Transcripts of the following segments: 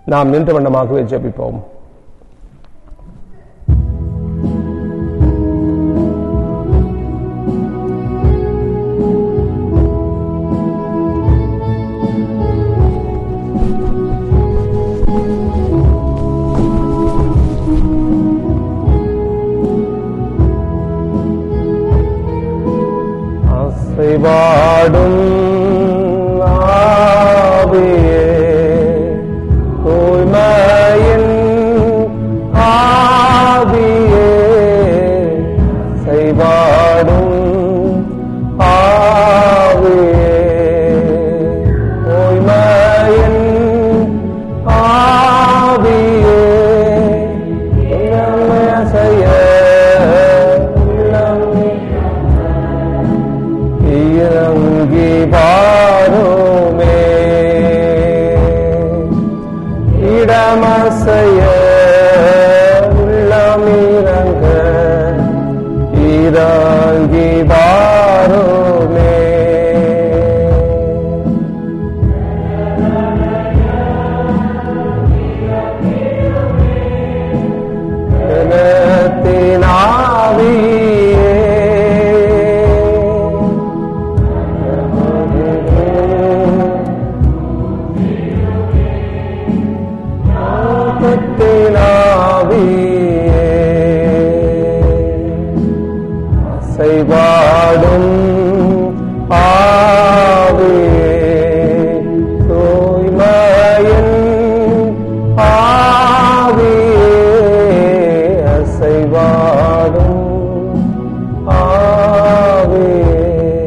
நாம் நின்ற வண்ணமாகவே ஜெபிப்போம் அசைவாடும் ஆவியே தூய்மையின் ஆவியே அசைவாடும் ஆவியே தூய்மையின் ஆவியே உள்ளமே அசைய உள்ளமே இறங்கி வாருமே இடமசைய உள்ளம் இறங்க இறங்கி வாருமே எனத்தின் ஆவியே ஆவியே அசைவாடும் ஆவியே தூய்மையின் ஆவியே அசைவாடும் ஆவியே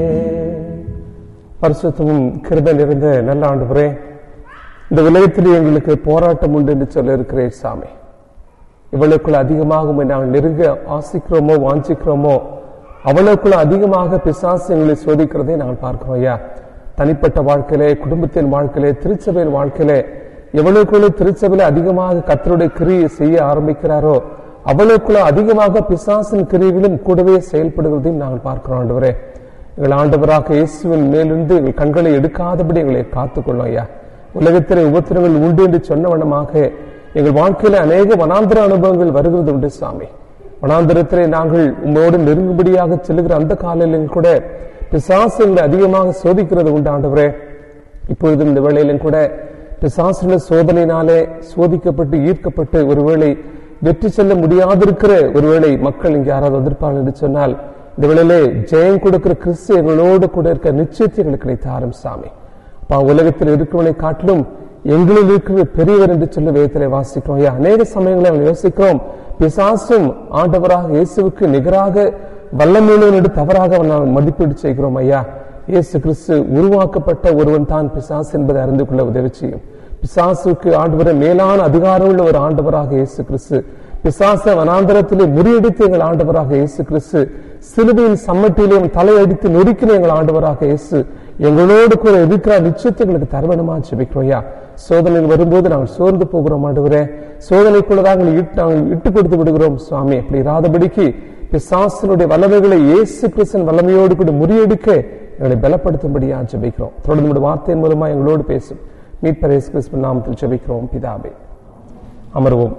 பரிசுத்தமும் கிருபை நிறைந்த நல்ல ஆண்டவரே இந்த உலகத்தில் எங்களுக்கு போராட்டம் உண்டு என்று சொல்ல இருக்கிறேன் சாமி இவளுக்குள்ள அதிகமாக உம்மை நாங்கள் நெருங்க ஆசிக்கிறோமோ வாஞ்சிக்கிறோமோ அவளுக்குள்ள அதிகமாக பிசாசு எங்களை சோதிக்கிறதை நாங்கள் பார்க்கிறோம் ஐயா தனிப்பட்ட வாழ்க்கையிலே குடும்பத்தின் வாழ்க்கையிலே திருச்சபையின் வாழ்க்கையிலே எவளுக்குள்ள திருச்சபையில அதிகமாக கத்தருடைய கிரியை செய்ய ஆரம்பிக்கிறாரோ அவளுக்குள்ள அதிகமாக பிசாசின் கிரியைகளும் கூடவே செயல்படுவதையும் நாங்கள் பார்க்கிறோம் ஆண்டவரே எங்கள் ஆண்டவராக இயேசுவின் மேலிருந்து எங்கள் கண்களை எடுக்காதபடி எங்களை காத்துக்கொள்ளும் ஐயா உலகத்திலே உபத்திரங்கள் உண்டு என்று சொன்ன வண்ணமாக எங்கள் வாழ்க்கையில அநேக வனாந்திர அனுபவங்கள் வருகிறது உண்டு சாமி வனாந்திரத்திலே நாங்கள் உங்களோடு நெருங்கும்படியாக செல்லுகிற அந்த காலையிலும் கூட பிசாசு எங்களை அதிகமாக சோதிக்கிறது உண்டு ஆண்டவரே இப்பொழுது இந்த வேளையிலும் கூட பிசாசுல சோதனையினாலே சோதிக்கப்பட்டு ஈர்க்கப்பட்டு ஒருவேளை வெற்றி செல்ல முடியாதிருக்கிற ஒருவேளை மக்கள் இங்கே யாராவது எதிர்ப்பார்கள் என்று சொன்னால் இந்த வேளையிலே ஜெயம் கொடுக்கிற கிறிஸ்து எங்களோடு கூட இருக்க நிச்சயத்தை எங்களுக்கு கிடைத்த ஆரம் சாமி அப்பா உலகத்தில் இருக்கிறவனை காட்டிலும் எங்களில் இருக்கிற பெரியவர் என்று சொல்லி வேதத்திலே வாசிக்கிறோம் ஐயா அநேக சமயங்களை நாங்கள் யோசிக்கிறோம் பிசாசும் ஆண்டவராக இயேசுவுக்கு நிகராக வல்லமையுள்ளவன் என்று தவறாக நாம் மதிப்பீடு செய்கிறோம் ஐயா இயேசு கிறிஸ்து உருவாக்கப்பட்ட ஒருவன் தான் பிசாசு என்பதை அறிந்து கொள்ள உதவி செய்யும் பிசாசுக்கு ஆண்டவரை மேலான அதிகாரம் உள்ள ஒரு ஆண்டவராக இயேசு கிறிஸ்து பிசாச வனாந்தரத்திலே முறியடித்து எங்கள் ஆண்டவராக இயேசு கிறிஸ்து சிலுவையின் சம்மட்டியிலே தலையடித்து நொறுக்கின எங்கள் ஆண்டவராக இயேசு எங்களோடு கூட இருக்கிற நிச்சயத்தை எங்களுக்கு தருவனமா ஜெபிக்கிறோம் சோதனையில் வரும்போது நாங்கள் சோர்ந்து போகிறோம் ஆண்டவரே சோதனைக்குள்ளதாக நாங்கள் இட்டு நாங்கள் இட்டு கொடுத்து விடுகிறோம் சுவாமி அப்படி இராதபடிக்கு பிசாசனுடைய வல்லமைகளை இயேசு கிறிஸ்தன் வல்லமையோடு கூட முறியடிக்க எங்களை பலப்படுத்தும்படியா ஜெபிக்கிறோம் தொடர்ந்து நம்முடைய வார்த்தையின் மூலமா எங்களோடு பேசும் மீட்பர் இயேசு கிறிஸ்துவின் நாமத்தில் ஜெபிக்கிறோம் பிதாவே அமர்வோம்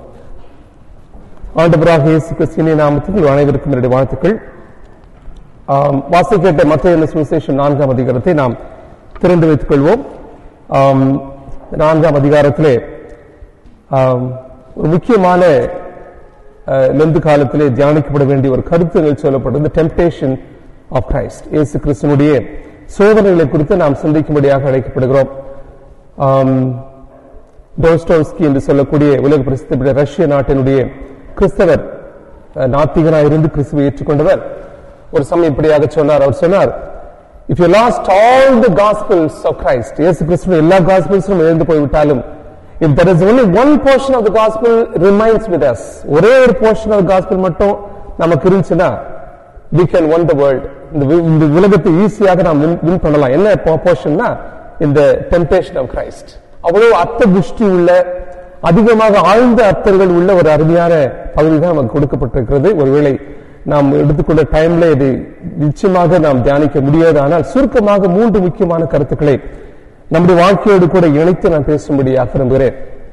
ஆண்டவராக இயேசு கிறிஸ்துவின் நாமத்தில் உங்கள் அனைவருக்கும் என்னுடைய வாழ்த்துக்கள் ஆம், வாசிக்கப்பட்ட மத்திய சுவிசேஷம் நான்காம் அதிகாரத்தை நாம் திறந்து வைத்துக் கொள்வோம் ஆம், நான்காம் அதிகாரத்திலே ஆம், ஒரு முக்கியமான அஹ், லெந்து காலத்திலே தியானிக்கப்பட வேண்டிய ஒரு கருத்துகள் சொல்லப்பட்டது டெம்டேஷன் ஆஃப் கிரைஸ்ட் இயேசு கிறிஸ்துவனுடைய சோதனைகளை குறித்து நாம் சிந்திக்கும்படியாக அழைக்கப்படுகிறோம் ஆம், டோஸ்டோஸ்கி என்று சொல்லக்கூடிய உலக பிரசித்தி பெற்ற ரஷ்ய நாட்டினுடைய கிறிஸ்தவர் அஹ், நாத்திகனாய் இருந்து கிறிஸ்துவை ஏற்றுக்கொண்டவர் ஒரு சமயம் இப்படியாக சொன்னார் அவர் சொன்னார் if you lost all the gospels of Christ இயேசு கிறிஸ்துவின் எல்லா காஸ்பிள்ஸும் இழந்து போய்விட்டாலும் if there is only one portion of the gospel remains with us ஒரே ஒரு portion of the gospel மட்டும் நமக்கு இருந்துச்சுன்னா we can win the world இந்த வி- இந்த உலகத்தை ஈஸியாக நாம் வின் பண்ணலாம் என்ன போர்ஷன்னா இந்த டெம்டேஷன் ஆஃப் கிரைஸ்ட் அவ்வளவு அர்த்த புஷ்டி உள்ள அதிகமாக ஆழ்ந்த அர்த்தங்கள் உள்ள ஒரு அருமையான பகுதி தான் நமக்கு கொடுக்கப்பட்டிருக்கிறது ஒருவேளை நாம் எடுத்துக்கொண்ட டைம்ல இது நிச்சயமாக நாம் தியானிக்க முடியாது ஆனால் சுருக்கமாக மூன்று முக்கியமான கருத்துக்களை நம்முடைய வாழ்க்கையோடு கூட இணைத்து நான் பேசும்படியாக விரும்புகிறேன்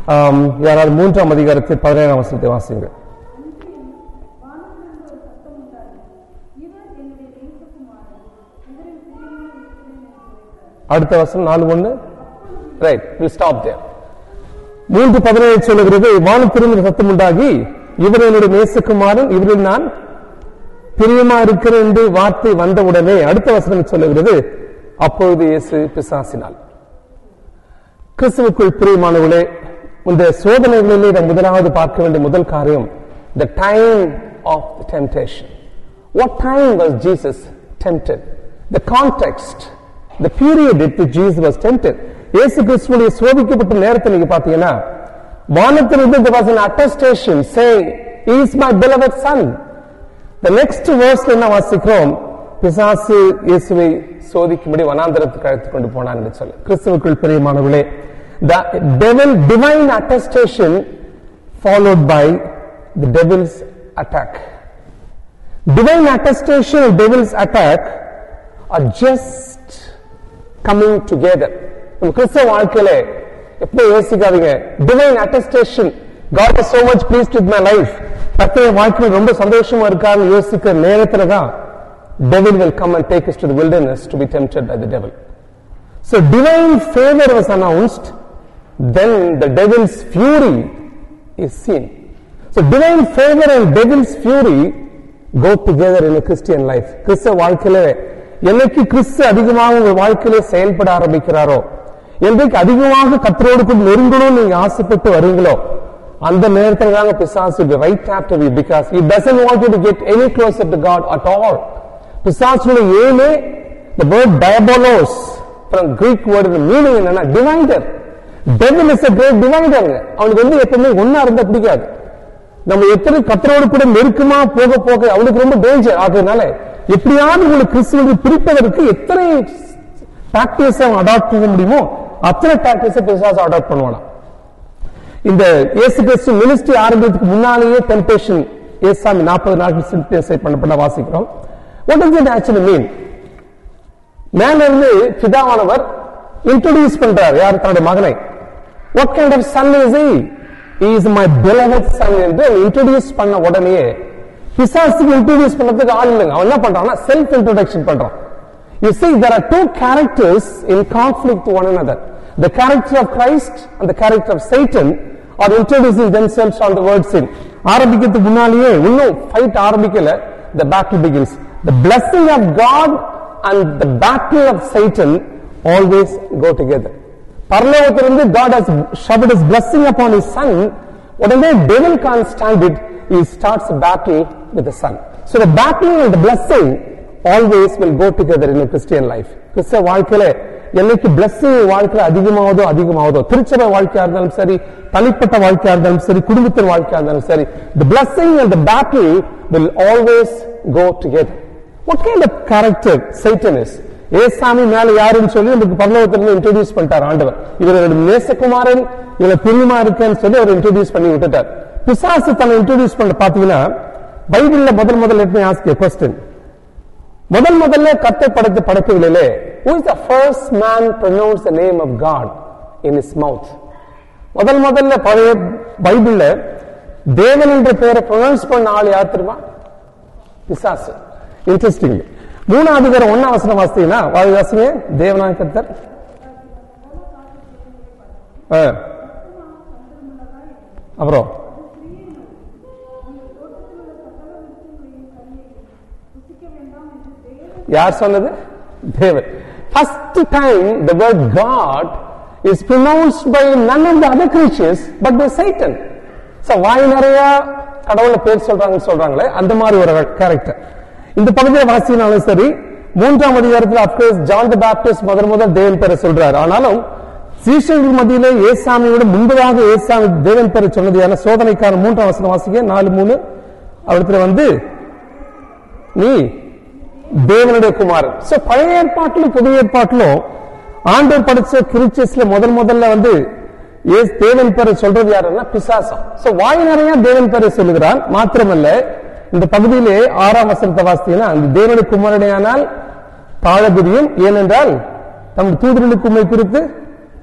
ஆம், யாராவது மூன்றாம் அதிகாரத்தில் பதினேழாம் வசனத்தை வாசிங்க வானத்திலிருந்து ஒரு சத்தம் உண்டானது இவர் என்னுடைய நேசகுமாரன் இவரில் பிரியமாக இருக்கிறேன் என்று உரைத்தார். அடுத்த வசனம் நாலு ஒண்ணு ரைட் வில் ஸ்டாப் தேர் மூன்று பதினேழு சொல்லுகிறது வானத்திலிருந்து சத்தம் உண்டாகி இவர் என்னுடைய நேசகுமாரன் இவரில் நான் பிரியமா இருக்கிறேன் என்று வார்த்தை வந்தவுடனே அடுத்த வசனம் சொல்லுகிறது அப்பொழுது இயேசு பிசாசினாள் கிறிஸ்துவுக்குள் பிரியமானவர்களே இந்த சோதனைகளிலே நாம் முதலாவது பார்க்க வேண்டிய முதல் காரியம் the time of the temptation what time was jesus tempted the context the period at which jesus was tempted இயேசு கிறிஸ்துவுடைய சோதிக்கப்பட்ட நேரத்தை நீங்க பாத்தீங்கன்னா வானத்திலிருந்து there was an attestation saying he is my beloved son the next verse என்ன வாசிக்கிறோம் பிசாசு இயேசுவை சோதிக்கும்படி வனாந்தரத்துக்கு அழைத்துக் கொண்டு போனான் என்று சொல்லு கிறிஸ்துவுக்குள் பிரியமானவர்களே the devil divine attestation followed by the devil's attack divine attestation and devil's attack are just coming together நம்ம கிறிஸ்தவ வாழ்க்கையில எப்போ யோசிக்காதீங்க divine attestation God is so much pleased with my life கர்த்தருடைய வாழ்க்கையில் ரொம்ப சந்தோஷமா இருக்காருன்னு யோசிக்கிற நேரத்துல தான் devil will come and take us to the wilderness to be tempted by the devil so divine favor was announced then the devil's fury is seen so divine favor and devil's fury go together in a Christian life கிறிஸ்தவ வாழ்க்கையில என்னைக்கு கிறிஸ்து அதிகமாக உங்க வாழ்க்கையில செயல்பட ஆரம்பிக்கிறாரோ என்றைக்கு அதிகமாக கத்தரோடு கூட நெருங்கணும்னு நீங்க ஆசைப்பட்டு வரீங்களோ அந்த நேரத்துல தாங்க பிசாசு right after you because he doesn't want you to get any closer to God at all பிசாசுடைய ஏமே the word diabolos from Greek word the meaning என்னன்னா divider devil is a great divider அவனுக்கு வந்து எப்பவுமே ஒன்னா இருந்தா பிடிக்காது நம்ம எத்தனை கத்தரோடு கூட நெருக்கமா போக போக அவனுக்கு ரொம்ப டேஞ்சர் ஆகுறதுனால எப்படியாவது உங்களுக்கு கிறிஸ்துவை பிரிப்பதற்கு எத்தனை டாக்டிக்ஸ் அவன் அடாப்ட் பண்ண முடியுமோ அத்தனை டாக்டிக்ஸ் பிசாசு அடாப்ட் பண்ணுவானா இந்த இயேசு கிறிஸ்து மினிஸ்ட்ரி ஆரம்பிக்கிறதுக்கு முன்னாலேயே டெம்பேஷன் ஏசாமி நாற்பது நாட்கள் சிந்தனை பண்ணப்பட்ட வாசிக்கிறோம் what is it actually mean மேல இருந்து பிதாவானவர் இன்ட்ரோடியூஸ் பண்றார் யார் தன்னுடைய மகனை what kind of son is he is my beloved son என்று இன்ட்ரோடியூஸ் பண்ண உடனே பிசாசுக்கு இன்ட்ரோடியூஸ் பண்ணதுக்கு ஆள் இல்லைங்க அவன் என்ன பண்றான்னா செல்ஃப் இன்ட்ரோடக்ஷன் பண்றான் You see, there are two characters in conflict to one another. The character of Christ and the character of Satan are introducing themselves on the word sin. ஆரம்பிக்கிறதுக்கு முன்னாலேயே இன்னும் ஃபைட் ஆரம்பிக்கல the battle begins. The blessing of God and the battle of Satan always go together. பரலோகத்திலிருந்து God has showered his blessing upon his son. உடனே devil can't stand it. He starts a battle with the son. So the battle and the blessing always will go together in a Christian life. கிறிஸ்தவ வாழ்க்கையில என்னைக்கு blessing வாழ்க்கையில அதிகமாவதோ அதிகமாவதோ திருச்சபை வாழ்க்கையா இருந்தாலும் சரி தனிப்பட்ட வாழ்க்கையா இருந்தாலும் சரி குடும்பத்தின் வாழ்க்கையா இருந்தாலும் சரி the blessing and the battle will always go together. What kind of character Satan is? ஏசாமி மேல யாருன்னு சொல்லி நமக்கு பரலோகத்திலிருந்து இன்ட்ரோடியூஸ் பண்ணிட்டார் ஆண்டவர் இவர் என்னோட நேசகுமாரன் இவரை பிரியமா இருக்கேன்னு சொல்லி அவர் இன்ட்ரோடியூஸ் பண்ணி விட்டுட்டார் பிசாசு தன்னை இன்ட்ரோடியூஸ் பண்ண பாத்தீங்கன்னா பைபிள்ல முதல் முதல் let me ask you a question முதல் முதல்ல கத்தை படைத்த படைப்புகளிலே who is the first man pronounced the name of God in his mouth முதல் முதல்ல பழைய பைபிள்ல தேவன் என்ற பெயரை ப்ரொனவுன்ஸ் பண்ண ஆள் யார் தெரியுமா பிசாசு இன்ட்ரெஸ்டிங் மூணாவது பேர் ஒன்னா வசனம் வாசித்தீங்கன்னா வாழ் வாசிங்க தேவனாக கர்த்தர் ஆ. அப்புறம் யார் சொன்னது தேவன் first time the word God is pronounced by none of the other creatures but by Satan so வாய் நிறைய கடவுளை பேர் சொல்றாங்கன்னு சொல்றாங்களே அந்த மாதிரி ஒரு கேரக்டர் இந்த பகுதியை வாசினாலும் சரி மூன்றாம் அதிகாரத்தில் அப்கோர்ஸ் ஜான் த பேப்டிஸ்ட் முதல் முதல் தேவன் பேரை சொல்றாரு ஆனாலும் சீஷர்கள் மத்தியிலே ஏசாமியோட முன்பதாக ஏசாமி தேவன் பேரை சொன்னது யாருன்னா சோதனைக்கான மூன்றாம் வசனம் வாசிக்க நாலு மூணு அவரிடத்துல வந்து நீ தேவனுடைய குமாரன் சோ பழைய ஏற்பாட்டிலும் புதிய ஏற்பாட்டிலும் ஆண்டவர் படிச்ச கிரிச்சஸ்ல முதல் முதல்ல வந்து ஏசு தேவன் பேரை சொல்றது யாருன்னா பிசாசம் சோ வாய் நிறைய தேவன் பேரை சொல்லுகிறான் மாத்திரமல்ல இந்த பகுதியிலே ஆறாம் வசனத்தை வாசித்தீங்கன்னா அந்த தேவனுடைய குமாரனையானால் தாழபுரியும் ஏனென்றால் தம் தூதர்களுக்கு உண்மை குறித்து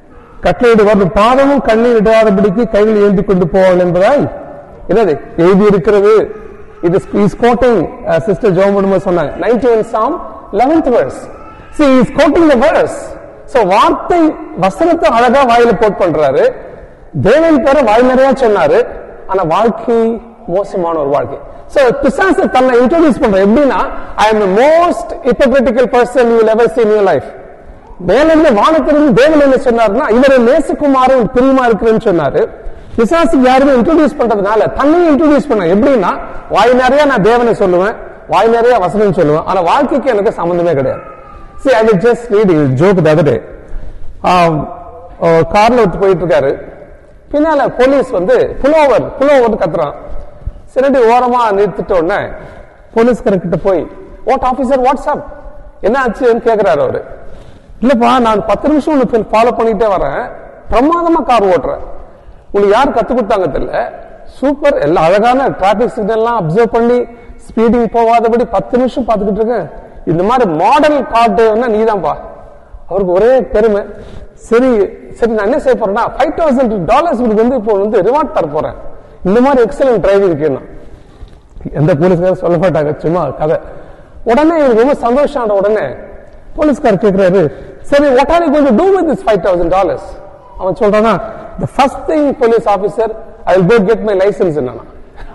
கட்டளையிடு வரும் பாதமும் கண்ணீர் இடாதபடிக்கு கைகள் ஏந்தி கொண்டு போவாள் என்பதாய் என்னது எழுதி இருக்கிறது இது இஸ் கோட்டிங் சிஸ்டர் ஜோமுடுமா சொன்னாங்க ninety one psalm eleventh verse see he is quoting the verse so வார்த்தை வசனத்தை அழகா வாயில போட் பண்றாரு தேவன் பேர வாய் நிறைய சொன்னாரு ஆனா வாழ்க்கை மோசமான ஒரு வாழ்க்கை சோ பிசாசு தன்னை இன்ட்ரோடியூஸ் பண்ற எப்படின்னா I am most hypocritical person you will ever see in your life மேலிருந்து வானத்திலிருந்து தேவன் என்ன சொன்னாருன்னா இவரை நேசகுமாரன் பிரியமா இருக்கிறேன்னு சொன்னாரு பிசாசுக்கு யாருமே இன்ட்ரோடியூஸ் பண்றதுனால தன்னையும் இன்ட்ரோடியூஸ் பண்ண எப்படின்னா வாய் நிறைய நான் தேவனை சொல்லுவேன் வாய் நிறைய வசனம் சொல்லுவேன் ஆனா வாழ்க்கைக்கு எனக்கு சம்பந்தமே கிடையாது see i will just read you joke the other day ஆம், அஹ், கார்ல விட்டு போயிட்டு இருக்காரு பின்னால போலீஸ் வந்து புலோவர் புலோவர் கத்துறான் சிறடி ஓரமா நிறுத்திட்ட உடனே போலீஸ்காரர் கிட்ட போய் வாட் ஆபீசர் வாட்ஸ்அப் என்ன ஆச்சுன்னு கேக்குறாரு அவரு இல்லப்பா நான் பத்து நிமிஷம் உனக்கு ஃபாலோ பண்ணிட்டே வரேன் பிரமாதமா கார் ஓட்டுறேன் உங்களுக்கு யார் கத்து கொடுத்தாங்க தெரியல சூப்பர் எல்லா அழகான டிராபிக் சிக்னல்லாம் அப்சர்வ் பண்ணி ஸ்பீடிங் போகாதபடி பத்து நிமிஷம் பார்த்துக்கிட்டு இருக்கேன் இந்த மாதிரி மாடல் கார் டிரைவர்னா நீதான்ப்பா அவருக்கு ஒரே பெருமை சரி சரி நான் என்ன செய்ய போறேன்னா ஃபைவ் தௌசண்ட் டாலர்ஸ் உங்களுக்கு வந்து இப்போ வந்து ரிவார்ட் தர போறேன் இந்த மாதிரி எக்ஸலன்ட் டிரைவிங் கேட்கணும் எந்த போலீஸ்காரும் சொல்ல மாட்டாங்க சும்மா கதை உடனே இவருக்கு ரொம்ப சந்தோஷம் ஆன உடனே போலீஸ்கார் கேக்குறாரு சரி what are you going to do with this 5000 dollars அவன் சொல்றானா the first thing police officer i will go get my license என்னன்னா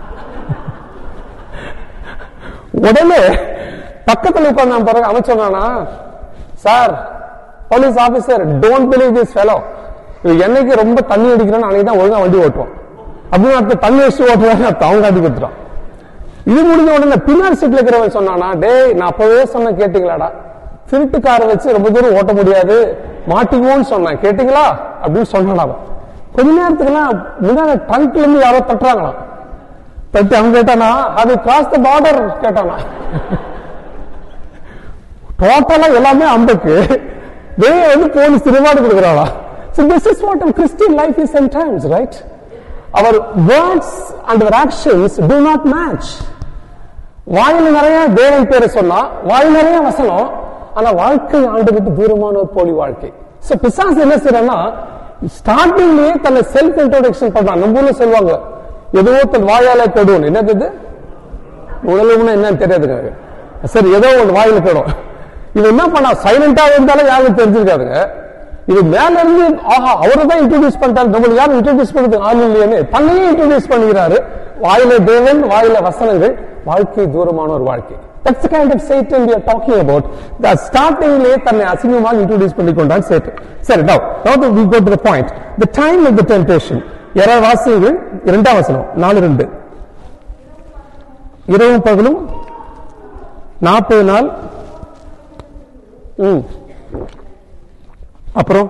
உடனே பக்கத்துல உட்கார்ந்தான் பாருங்க அவன் சொன்னானா sir police officer don't believe this fellow இது என்னைக்கு ரொம்ப தண்ணி அடிக்கிறான்னு அன்னைக்கு தான் ஒழுங்கா வண்டி ஓட்டுவான் அப்படின்னு அர்த்தம் தண்ணி வச்சு ஓட்டுறாங்க அர்த்தம் அவங்க காட்டி கொடுத்துட்டான் இது முடிஞ்ச உடனே பின்னாடி சீட்ல இருக்கிறவன் சொன்னானா டேய் நான் அப்பவே சொன்ன கேட்டீங்களாடா திருட்டு காரை வச்சு ரொம்ப தூரம் ஓட்ட முடியாது மாட்டிக்குவோன்னு சொன்னேன் கேட்டீங்களா அப்படின்னு சொன்னான் அவன் கொஞ்ச நேரத்துக்குலாம் முன்னாடி ட்ரங்க்ல இருந்து யாரோ தட்டுறாங்களாம் தட்டி அவன் கேட்டானா அது கிராஸ் த பார்டர் கேட்டானா டோட்டலா எல்லாமே அம்புக்கு வெளியே வந்து போலீஸ் ரிவார்டு கொடுக்குறாளா So this is what a Christian life is sometimes, right? Our words and our actions do not match. வாயில நிறைய தேவன் பேரை சொன்னா வாயில் நிறைய வசனம் ஆனா வாழ்க்கை ஆண்டு விட்டு தூரமான ஒரு போலி வாழ்க்கை சோ பிசாசு என்ன செய்யறன்னா ஸ்டார்டிங்லயே தன்னை செல்ஃப் இன்ட்ரோடக்ஷன் பண்றான் நம்ம ஊர்ல சொல்லுவாங்க ஏதோ தன் வாயால கெடுவோம் என்னது இது உடலும்னா என்னன்னு தெரியாதுங்க எனக்கு. சரி ஏதோ ஒன்று வாயில போயிடும் இது என்ன பண்ணா சைலண்டா இருந்தாலும் யாரும் தெரிஞ்சிருக்காதுங்க இது மேல இருந்து ஆஹா அவரை தான் இன்ட்ரோடியூஸ் பண்ணிட்டாரு நம்மளுக்கு யாரும் இன்ட்ரோடியூஸ் பண்ணது ஆள் இல்லையேன்னு தன்னையே இன்ட்ரோடியூஸ் பண்ணிக்கிறாரு வாயில தேவன் வாயில வசனங்கள் வாழ்க்கை தூரமான ஒரு வாழ்க்கை That's the kind of Satan we are talking about. The startingலே தன்னை அசிங்கமாக இன்ட்ரோடியூஸ் பண்ணி கொண்டான் Satan. சரி now, now that we go to the point. The time of the temptation. யாராவது வாசிகள் இரண்டாம் வசனம் நாலு ரெண்டு இரவும் பகலும் நாற்பது நாள் ம். அப்புறம்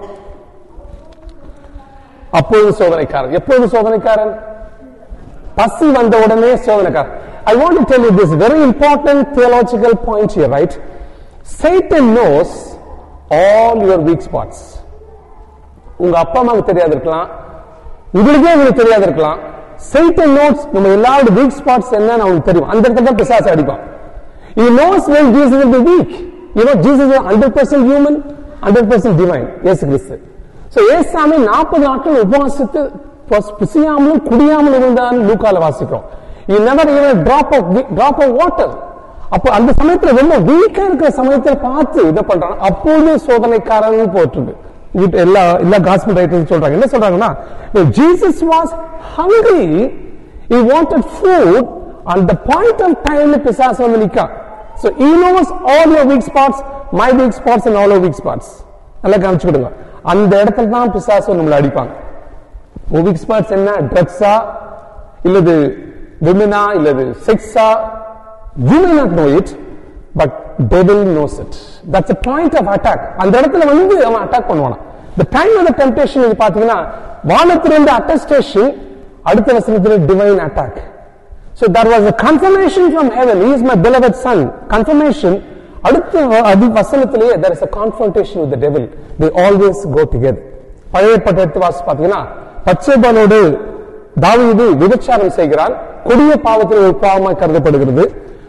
அப்போது சோதனைக்காரன் எப்போது சோதனைக்காரன் பசி வந்த உடனே சோதனைக்காரன் I want to tell you this very important theological point here right Satan knows all your weak spots உங்க அப்பா அம்மாவுக்கு தெரியாது இருக்கலாம் உங்களுக்கே உங்களுக்கு தெரியாது இருக்கலாம் சைட்டன் நோட்ஸ் நம்ம எல்லாரோட வீக் ஸ்பாட்ஸ் என்னன்னு அவனுக்கு தெரியும் அந்த இடத்துல தான் பிசாசு அடிப்பான் He knows when Jesus will be weak. You know, Jesus is 100% human, 100% divine. இயேசு கிறிஸ்து. So, ஏசாமி 40 நாட்கள் உபவாசித்து பஸ்- பிசியாமலும் குடியாமலும் இருந்தான் லூக்கால வாசிக்கிறோம். He never even drop of drop of water. அப்ப அந்த சமயத்துல ரொம்ப வீக்கா இருக்கிற சமயத்துல பார்த்து இதை பண்றாங்க அப்போது சோதனைக்காரன் போட்டுருக்கு இது எல்லா எல்லா காஸ்பிள் ரைட்டர்ஸ் சொல்றாங்க என்ன சொல்றாங்கன்னா Jesus was hungry he wanted food and the point of time பிசாசு வந்து நிக்கான் so he knows all your weak spots my weak spots and all your weak spots நல்லா காமிச்சுக்கிடுங்க அந்த இடத்துல தான் பிசாசு நம்மளை அடிப்பாங்க உன் weak spots என்ன ட்ரக்ஸா இல்லது விமனா இல்லது செக்ஸா you may not know it but devil knows it that's the point of attack அந்த இடத்துல வந்து அவன் அட்டாக் பண்ணுவானா the time of the temptation இது பாத்தீங்கன்னா வானத்திலிருந்து அட்டஸ்டேஷன் அடுத்த வசனத்தில் divine attack so there was a confirmation from heaven he is my beloved son confirmation அடுத்த வ- அது வசனத்திலேயே there is a confrontation with the devil they always go together பழைய பட்டத்து வாசி பாத்தீங்கன்னா பச்சைபாலோடு தாவீது விபச்சாரம் செய்கிறான் கொடிய பாவத்தில் ஒரு பாவமாய் கருதப்படுகிறது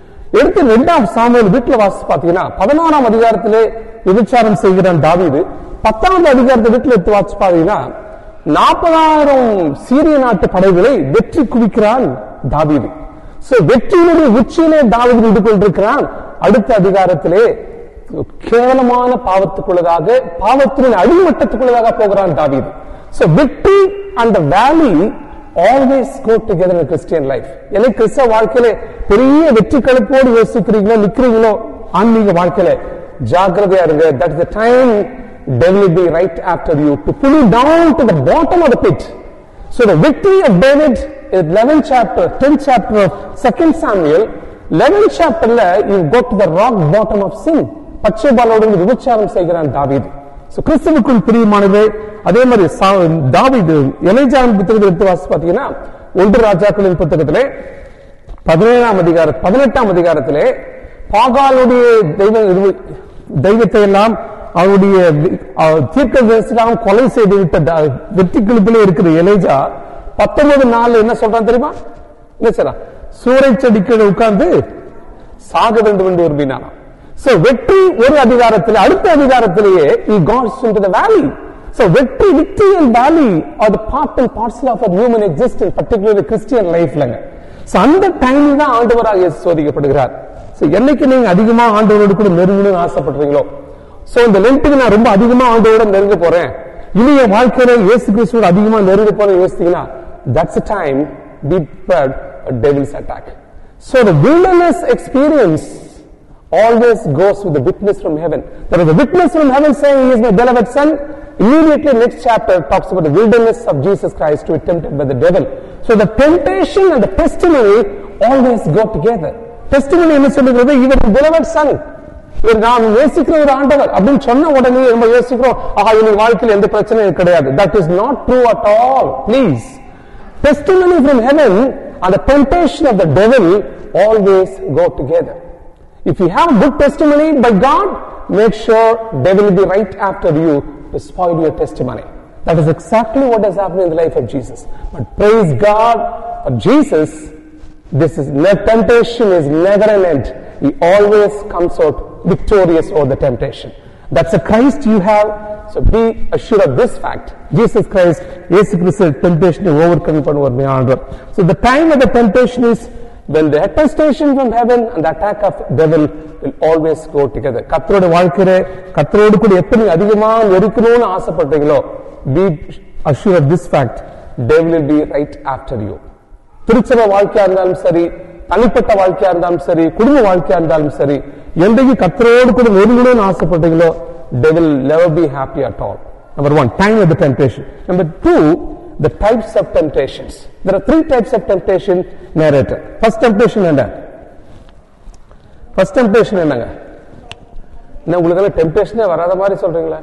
எடுத்து ரெண்டாம் சாமுவேல் வீட்டுல வாசி பாத்தீங்கன்னா பதினாறாம் அதிகாரத்திலே விபச்சாரம் செய்கிறான் தாவீது பத்தாவது அதிகாரத்தை வீட்டில் எடுத்து வாட்சி பாத்தீங்கன்னா நாற்பதாயிரம் சீரிய நாட்டு படைகளை வெற்றி குவிக்கிறான் தாவீது சோ வெற்றியினுடைய உச்சியிலே தாவீது நின்று கொண்டிருக்கிறான் அடுத்த அதிகாரத்திலே கேவலமான பாவத்துக்குள்ளதாக பாவத்தின் அடிமட்டத்துக்குள்ளதாக போகிறான் தாவீது சோ வெற்றி அந்த வேலி always go together in Christian life எனக்கு கிறிஸ்தவ வாழ்க்கையில பெரிய வெற்றி கழுப்போடு யோசிக்கிறீங்களோ நிக்கிறீங்களோ ஆன்மீக வாழ்க்கையில ஜாக்கிரதையா இருங்க that is the time devil will be right after you to pull you down to the bottom of the pit so the victory of david in 11th chapter 10th chapter of 2nd samuel 11th chapterல you go to the rock bottom of sin பச்சை பாலோடு விபச்சாரம் செய்கிறான் தாவீது So, கிறிஸ்துவுக்குள் பிரியமானது அதே மாதிரி சா- தாவீது எலைஜான் புத்தகத்தை எடுத்து வாசி பார்த்தீங்கன்னா ஒன்று ராஜாக்களின் புத்தகத்திலே பதினேழாம் அதிகார பதினெட்டாம் அதிகாரத்திலே பாகாலுடைய தெய்வ இது- தெய்வத்தை எல்லாம் அவருடைய தீர்க்க தரிசனம் கொலை செய்து விட்ட த- வெற்றி கிழிப்பிலே இருக்கிற எலேஜா பத்தொன்பது நாள்ல என்ன சொல்றான் தெரியுமா என்ன சொல்றான் சூறை செடிக்கீழ உட்கார்ந்து சாக வேண்டும் என்று விரும்பினாராம் சோ வெற்றி ஒரு அதிகாரத்தில் அடுத்த அதிகாரத்திலேயே he goes into the valley so வெற்றி victory and valley are the part and parcel of our human existence particularly christian lifeலங்க சோ அந்த டைம்ல தான் ஆண்டவராக இயேசு சோதிக்கப்படுகிறார் சோ என்னைக்கு நீங்க அதிகமா ஆண்டவரோடு கூட நெருங்கணும்னு ஆசைப்படுறீங்களோ சோ இந்த லென்ட்டுக்கு நான் ரொம்ப அதிகமா ஆண்டவரோட நெருங்க போறேன் இனி என் வாழ்க்கையில இயேசு கிறிஸ்துவோட அதிகமா நெருங்க போறேன் யோசித்தீங்கன்னா that's the time be prepared a devil's attack so the wilderness experience always goes with the witness from heaven. There is a witness from heaven saying, He is my beloved Son. Immediately, next chapter talks about the wilderness of Jesus Christ to be tempted by the devil. So the temptation and the testimony always go together. Testimony என்ன சொல்லுகிறது இவர் beloved son. இவர் நாம் நேசிக்கிற ஒரு ஆண்டவர் அப்படின்னு சொன்ன உடனே நம்ம யோசிக்கிறோம் ஆஹா இவனுக்கு வாழ்க்கையில் எந்த பிரச்சனையும் கிடையாது that is not true at all please testimony from heaven and the temptation of the devil always go together. If you have good testimony by God, make sure devil will be right after you to spoil your testimony. That is exactly what has happened in the life of Jesus. But praise God for Jesus, this is no temptation is never an end. He always comes out victorious over the temptation. That's a Christ you have. So be assured of this fact. Jesus Christ, இயேசு கிறிஸ்து temptation overcome பண்ணுவார் ஆண்டவர். So the time of the temptation is when the attestation from heaven and the attack of devil will always go together. கத்தரோட வாழ்க்கையில கத்தரோடு கூட எப்ப நீங்க அதிகமா நெருக்கணும்னு ஆசைப்பட்டீங்களோ be assured of this fact. Devil will be right after you. திருச்சபை வாழ்க்கையா இருந்தாலும் சரி தனிப்பட்ட வாழ்க்கையா இருந்தாலும் சரி குடும்ப வாழ்க்கையா இருந்தாலும் சரி என்றைக்கு கத்தரோடு கூட நெருங்கணும்னு ஆசைப்பட்டீங்களோ they will never be happy at all number one time of the temptation number two the types of temptations there are three types of temptation narrated first temptation என்ன first temptation என்னங்க என்ன உங்களுக்கு டெம்டேஷனே வராத மாதிரி சொல்றீங்களா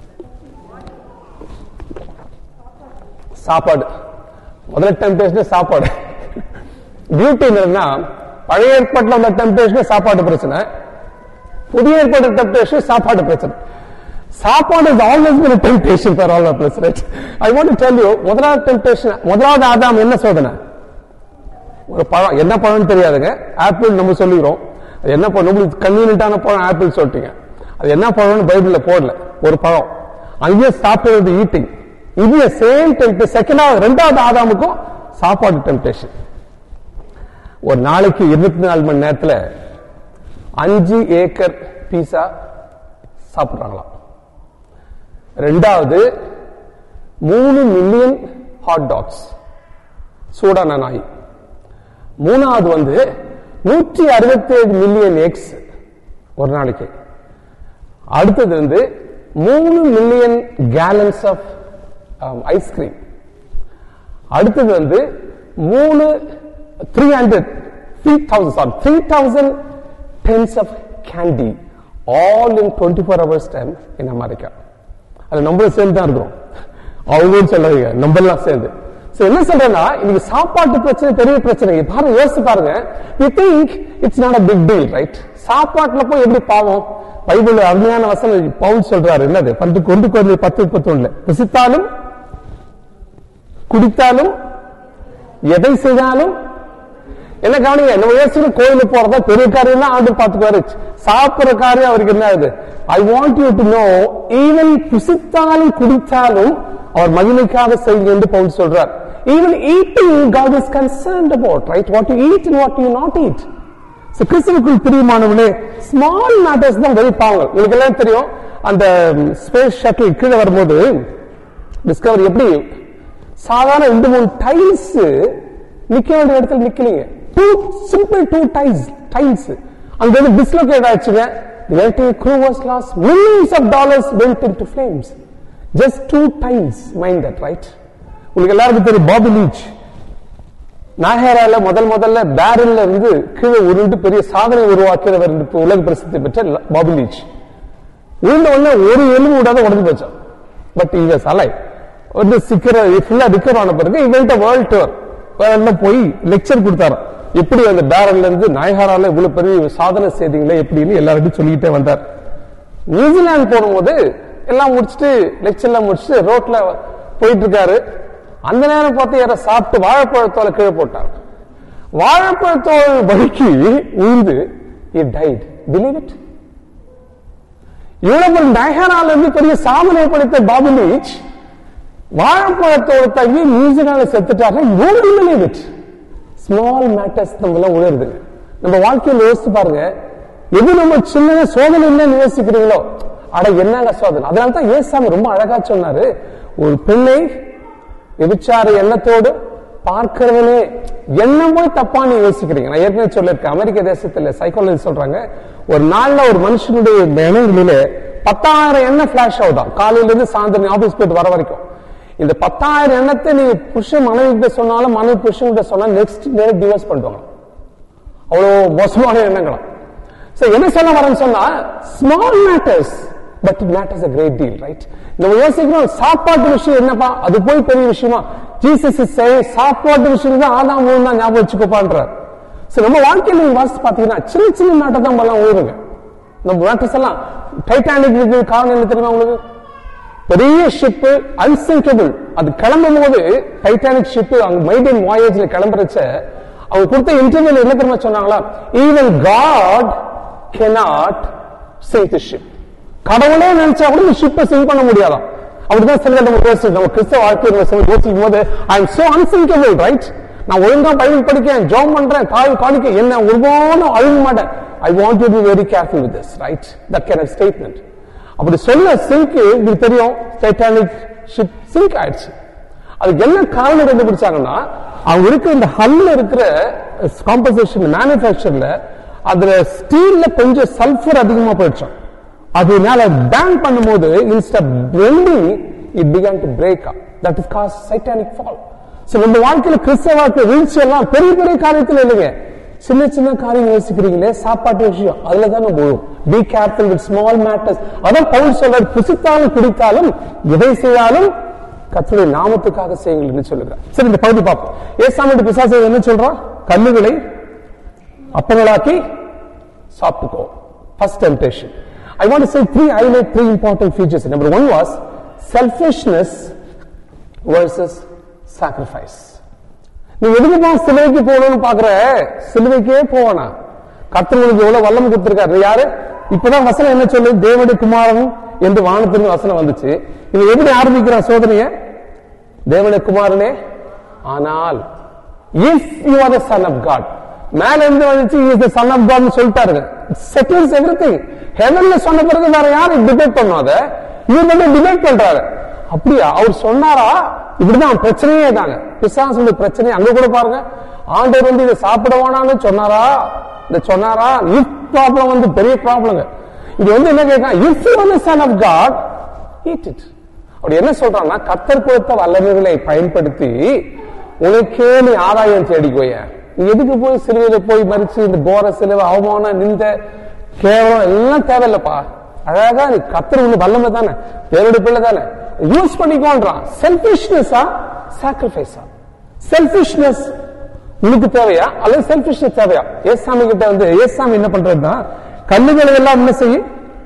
சாப்பாடு முதல்ல டெம்டேஷன் சாப்பாடு பியூட்டி என்னன்னா பழைய ஏற்பாட்டில் உள்ள டெம்டேஷன் சாப்பாடு பிரச்சனை புதிய ஏற்பாடு டெம்டேஷன் சாப்பாடு பிரச்சனை சாப்பாடு is always been a temptation for all of us right i want to tell you முதலாவது டெம்டேஷன் முதலாவது ஆதாம் என்ன சோதனை ஒரு பழம் என்ன பழம்னு தெரியாதுங்க ஆப்பிள் நம்ம சொல்லிக்கிறோம் அது என்ன பழம் உங்களுக்கு கன்வீனியன்டான பழம் ஆப்பிள் சொல்லிட்டீங்க அது என்ன பழம்னு பைபிள்ல போடல ஒரு பழம் அங்கேயே சாப்பிடுறது ஈட்டிங் இது சேம் டெம்ட் செகண்டாவது ரெண்டாவது ஆதாமுக்கும் சாப்பாடு டெம்டேஷன் ஒரு நாளைக்கு இருபத்தி நாலு மணி நேரத்துல அஞ்சு ஏக்கர் பீஸா சாப்பிடுறாங்களாம் ரெண்டாவது மூணு மில்லியன் ஹாட் டாக்ஸ் சூடான நாய் மூணாவது வந்து நூற்றி அறுபத்தி ஏழு மில்லியன் எக்ஸ் ஒரு நாளைக்கு அடுத்தது வந்து மூணு மில்லியன் கேலன்ஸ் ஆஃப் ஐஸ்கிரீம் அடுத்தது வந்து மூணு three hundred three thousand sorry three thousand tens of candy all in twenty four hours time in America அது நம்மளும் சேர்ந்து தான் இருக்கிறோம் அவங்களும் சொல்லாதீங்க நம்மளாம் சேர்ந்து So, என்ன சொல்றேன்னா இன்னைக்கு சாப்பாட்டு பிரச்சனை பெரிய பிரச்சனை இங்க பாருங்க யோசிச்சு பாருங்க you think it's not a big deal right சாப்பாட்டுல போய் எப்படி பாவம் பைபிள் அருமையான வசனம் பவுல் சொல்றாரு என்னது பத்து கொண்டு கொண்டு பத்து முப்பத்தி ஒண்ணுல புசித்தாலும் குடித்தாலும் எதை செய்தாலும் என்ன கவனிங்க நம்ம இயேசு கோயிலுக்கு போறதா பெரிய காரியம் தான் ஆண்டு பார்த்துக்குவாரு சாப்பிடுற காரியம் அவருக்கு என்ன ஆகுது I want you to know even புசித்தாலும் குடித்தாலும் அவர் மகிமைக்காக செய்யுங்க என்று பவுல் சொல்றார் even eating God is concerned about right what you eat and what you not eat So, கிறிஸ்துவுக்குள் பிரியமானவனே ஸ்மால் மேட்டர்ஸ் தான் வெரி பாவங்கள் உங்களுக்கு எல்லாம் தெரியும் அந்த ஸ்பேஸ் ஷட்டில் கீழே வரும்போது டிஸ்கவரி எப்படி சாதாரண ரெண்டு மூணு டைல்ஸ் நிக்க வேண்டிய இடத்துல நிக்கலீங்க too simple two tiles tiles அங்க வந்து டிஸ்லோகேட் ஆயிடுச்சுங்க The entire crew was lost. Millions of dollars went into flames. Just two tiles. Mind that, right? உங்களுக்கு எல்லாருக்கும் தெரியும் பாபி லீச் நாகரால முதல் முதல்ல பேரல்ல இருந்து கீழே உருண்டு பெரிய சாதனை உருவாக்கியவர் என்று இப்ப உலக பிரசித்தி பெற்ற பாபி லீச் உருண்ட உடனே ஒரு எலும்பு விடாத உடஞ்சு போச்சான் பட் இவஸ் அலை வந்து சிக்கிற ஃபுல்லா ரிக்கவர் ஆன பிறகு இவன்ட்ட வேர்ல்ட் டூர் எல்லாம் போய் லெக்சர் கொடுத்தாராம் எப்படி அந்த பேரல்ல இருந்து நாயகாரால இவ்வளவு பெரிய சாதனை செய்தீங்களே எப்படின்னு எல்லார்ட்டும் சொல்லிக்கிட்டே வந்தார் நியூசிலாந்து போகும்போது எல்லாம் முடிச்சுட்டு லெக்சர்லாம் முடிச்சுட்டு ரோட்ல போயிட்டு இருக்காரு அந்த நேரம் பார்த்து யார சாப்பிட்டு வாழைப்பழத்தோலை கீழே போட்டார் வாழைப்பழத்தோல் வழுக்கி உயிர்ந்து இட் டைட் பிலீவ் இட் இவ்வளவு நயகரால இருந்து பெரிய சாதனை படைத்த பாபு லீச் வாழைப்பழத்தோட தங்கி நியூசிலாந்து செத்துட்டாரு nobody believe it small matters நம்ம எல்லாம் உணருது நம்ம வாழ்க்கையில் யோசிச்சு பாருங்க எது நம்ம சின்ன சோதனை இல்லைன்னு யோசிக்கிறீங்களோ அட என்னங்க சோதனை அதனால தான் ஏசாமி ரொம்ப அழகா சொன்னாரு ஒரு பெண்ணை விபிச்சார எண்ணத்தோடு பார்க்கிறவனே என்ன போய் தப்பான்னு யோசிக்கிறீங்க நான் ஏற்கனவே சொல்லியிருக்கேன் அமெரிக்க தேசத்துல சைக்காலஜி சொல்றாங்க ஒரு நாள்ல ஒரு மனுஷனுடைய எண்ணங்களில பத்தாயிரம் எண்ணெய் பிளாஷ் ஆகுதான் காலையில இருந்து சாயந்தரம் ஆபீஸ் போயிட்டு வர வரைக்கும் இந்த பத்தாயிரம் எண்ணத்தை நீ புருஷன் மனைவி கிட்ட சொன்னாலும் மனைவி புருஷன் கிட்ட சொன்னா நெக்ஸ்ட் டே டிவோர்ஸ் பண்ணுவாங்க அவ்வளவு மோசமான எண்ணங்களா சோ என்ன சொல்ல வரேன்னு சொன்னா small matters but it matters a great deal right நம்ம யோசிக்கிறோம் சாப்பாட்டு விஷயம் என்னப்பா அது போய் பெரிய விஷயமா ஜீசஸ் இஸ் சாப்பாட்டு விஷயம் தான் ஆதாம் ஊழல் தான் ஞாபகம் வச்சுக்கோப்பான்றார் சோ நம்ம வாழ்க்கையில நீங்க வாசிச்சு பாத்தீங்கன்னா சின்ன சின்ன மேட்டர் தான் எல்லாம் ஊருங்க நம்ம மேட்டர்ஸ் எல்லாம் டைட்டானிக் இருக்கு காரணம் என்ன தெரியுமா உங்களுக்கு பெரிய ஷிப் அன்சிங்கபிள் அது கிளம்பும் போது டைட்டானிக் ஷிப் அவங்க மைடன் வாயேஜ்ல கிளம்புறச்ச அவங்க கொடுத்த இன்டர்வியூல என்ன தெரியுமா சொன்னாங்களா even God cannot sink the ship கடவுளே நினைச்சா கூட இந்த ஷிப்பை சிங்க் பண்ண முடியாதாம் அப்படிதான் சில நம்ம யோசிச்சு நம்ம கிறிஸ்தவ வாழ்க்கையில் சில யோசிக்கும் போது I am so unsinkable right நான் ஒழுங்கா பைபிள் படிக்கிறேன் ஜோம் பண்றேன் தாய் காணிக்க என்ன ஒருபானும் அழுக மாட்டேன் I want to be very careful with this right that can statement அப்படி சொல்ல சிங்க் உங்களுக்கு தெரியும் டைட்டானிக் ஷிப் சிங்க் ஆயிடுச்சு அதுக்கு என்ன காரணம் கண்டுபிடிச்சாங்கன்னா அவங்க இருக்கிற இந்த ஹல்ல இருக்கிற காம்பன்சேஷன் மேனுஃபேக்சர்ல அதுல ஸ்டீல்ல கொஞ்சம் சல்ஃபர் அதிகமா போயிடுச்சான் அதனால பேன் பண்ணும்போது இன்ஸ்ட் pending it began to break up that is cause satanic fall so நம்ம வாழ்க்கையில கிறிஸ்தவ வாழ்க்கை வீழ்ச்சி எல்லாம் பெரிய பெரிய காரியத்துல இல்லைங்க சின்ன சின்ன காரியம் யோசிக்கிறீங்களே சாப்பாட்டு விஷயம் அதுல தான் நம்ம be careful with small matters அதான் பவுல் சொல்றார் புசித்தாலும் குடித்தாலும் எதை செய்தாலும் கர்த்தருடைய நாமத்துக்காக செய்யுங்கள் சொல்லுகிறார் சரி இந்த பகுதி பார்ப்போம் ஏசாமிட்டு பிசாசு என்ன சொல்றான் கல்லுகளை அப்பங்களாக்கி சாப்பிட்டுக்கோ first temptation I want to say three highlight three important features number one was selfishness versus sacrifice நீ எதுக்குப்பா சிலுவைக்கு போகணும்னு பாக்குற சிலுவைக்கே போவானா கர்த்தர்களுக்கு எவ்வளவு வல்லம் கொடுத்திருக்காரு யாரு இப்பதான் வசனம் என்ன சொல்லு தேவனுடைய குமாரன் என்று வானத்திற்கு வசனம் வந்துச்சு இவன் எப்படி ஆரம்பிக்கிறான் சோதனைய தேவனுடைய குமாரனே ஆனால் if you are the son of God மேல இருந்து வந்துச்சு இஸ் த சன் ஆஃப் காட்னு சொல்லிட்டாருங்க செட்டில்ஸ் எவ்ரி திங் ஹெவன்ல சொன்ன பிறகு வேற யாரும் டிபேட் பண்ணாத இவர் மட்டும் டிபேட் பண்றாரு அப்படியா அவர் சொன்னாரா இப்படிதான் பிரச்சனையே தாங்க பிசாசுடைய பிரச்சனை அங்க கூட பாருங்க ஆண்டவர் வந்து இதை சாப்பிட வேணாம்னு சொன்னாரா இதை சொன்னாரா இஃப் ப்ராப்ளம் வந்து பெரிய ப்ராப்ளங்க இது வந்து என்ன கேட்கலாம் if you are son of God eat it அப்படி என்ன சொல்றான்னா கத்தர் கொடுத்த வல்லமைகளை பயன்படுத்தி உனக்கே நீ ஆதாயம் தேடிக்கோய நீ எதுக்கு போய் சிலுவையில போய் மறிச்சு இந்த கோர சிலுவை அவமானம் நிந்த கேவலம் எல்லாம் தேவையில்லப்பா அழகா நீ கத்தர் உள்ள வல்லமை தானே தேவனுடைய பிள்ளை தானே யூஸ் பண்ணிக்கோன்றான் செல்பிஷ்னஸா சாக்ரிஃபைஸா செல்பிஷ்னஸ் உனக்கு தேவையா அல்லது செல்பிஷ்னஸ் தேவையா ஏசாமி கிட்ட வந்து ஏசாமி என்ன பண்றதுன்னா கல்லுகளை எல்லாம் என்ன செய்யும்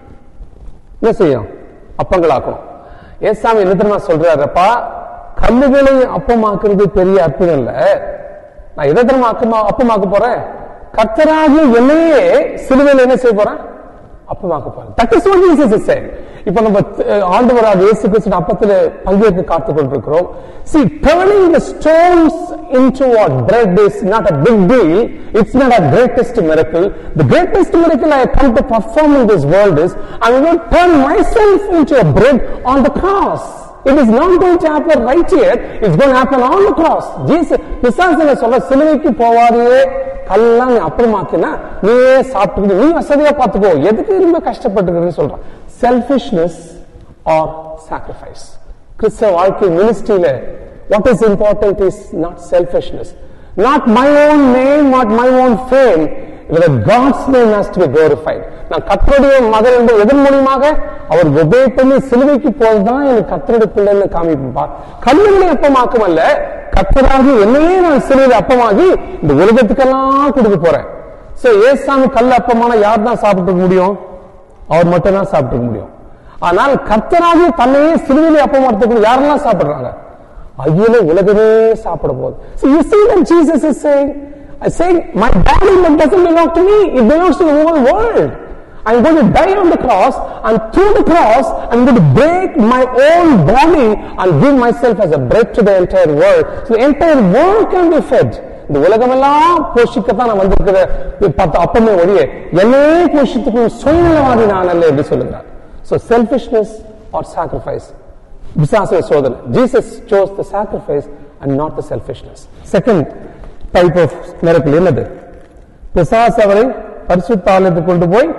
என்ன செய்யும் அப்பங்களாக்கணும் ஏசாமி என்ன தெரியுமா சொல்றாருப்பா கல்லுகளை அப்பமாக்குறது பெரிய அற்புதம் இல்ல நான் எதை தெரியுமா அப்பமா அப்பமாக்க போறேன் கர்த்தராகிய என்னையே சிலுவையில் என்ன செய்ய போறேன் அப்பமாக்க போறேன் that is what Jesus is saying இப்போ நம்ம அஹ், ஆண்டவராக இயேசு கிறிஸ்து அப்பத்துல பங்கேற்க காத்துக் கொண்டிருக்கிறோம் see turning the stones into what bread is not a big deal it's not a greatest miracle the greatest miracle i have come to perform in this world is i will turn myself into a bread on the cross it is not going to happen right here it's going to happen on the cross jesus பிசாசன சொல்ல சிலுவைக்கு போவாதையே கல்லாம் நீ அப்புறமாக்கினா நீயே சாப்பிட்டு நீ வசதியா பார்த்துக்கோ எதுக்கு ரொம்ப கஷ்டப்பட்டுக்கிறேன்னு சொல்றான் செல்ஃபிஷ்னஸ் ஆர் சாக்ரிஃபைஸ் கிறிஸ்தவ வாழ்க்கை மினிஸ்ட்ரியில what is important is not selfishness not my own name not my own fame இதில் God's name has to be glorified நான் கத்தருடைய மகன் என்று எதன் மூலியமாக அவர் ஒபே பண்ணி சிலுவைக்கு போதுதான் எனக்கு கத்தருடைய பிள்ளைன்னு காமிப்பார் கல்லுகளை அப்பமாக்கும் அல்ல கத்தராகி என்னையே நான் சிலுவையில் அப்பமாகி இந்த உலகத்துக்கெல்லாம் கொடுக்க போறேன் சோ ஏசாமி கல் அப்பமான யார் தான் சாப்பிட்டு முடியும் அவர் மட்டும் தான் சாப்பிட்டு முடியும் ஆனால் கர்த்தராகி தன்னையே சிலுவையிலே அப்பமாடுறதுக்கு யாரெல்லாம் சாப்பிடுறாங்க அகில உலகமே சாப்பிட போகுது so you see that jesus is saying i saying my body that doesn't belong to me it belongs to the whole world i'm going to die on the cross and through the cross i'm going to break my own body and give myself as a bread to the entire world so the entire world can be fed இந்த உலகமெல்லாம் போஷிக்கத்தான் நான் வந்திருக்கிற பத்து அப்பமே ஒழிய என்னையே போஷித்துக்கும் சூழ்நிலவாதி நான் அல்ல என்று சொல்லுகிறார் so selfishness or sacrifice விசுவாச சோதனை Jesus chose the sacrifice and not the selfishness second type of miracle என்னது பிசாசு அவரை பரிசுத்த ஆலயத்துக்கு கொண்டு போய்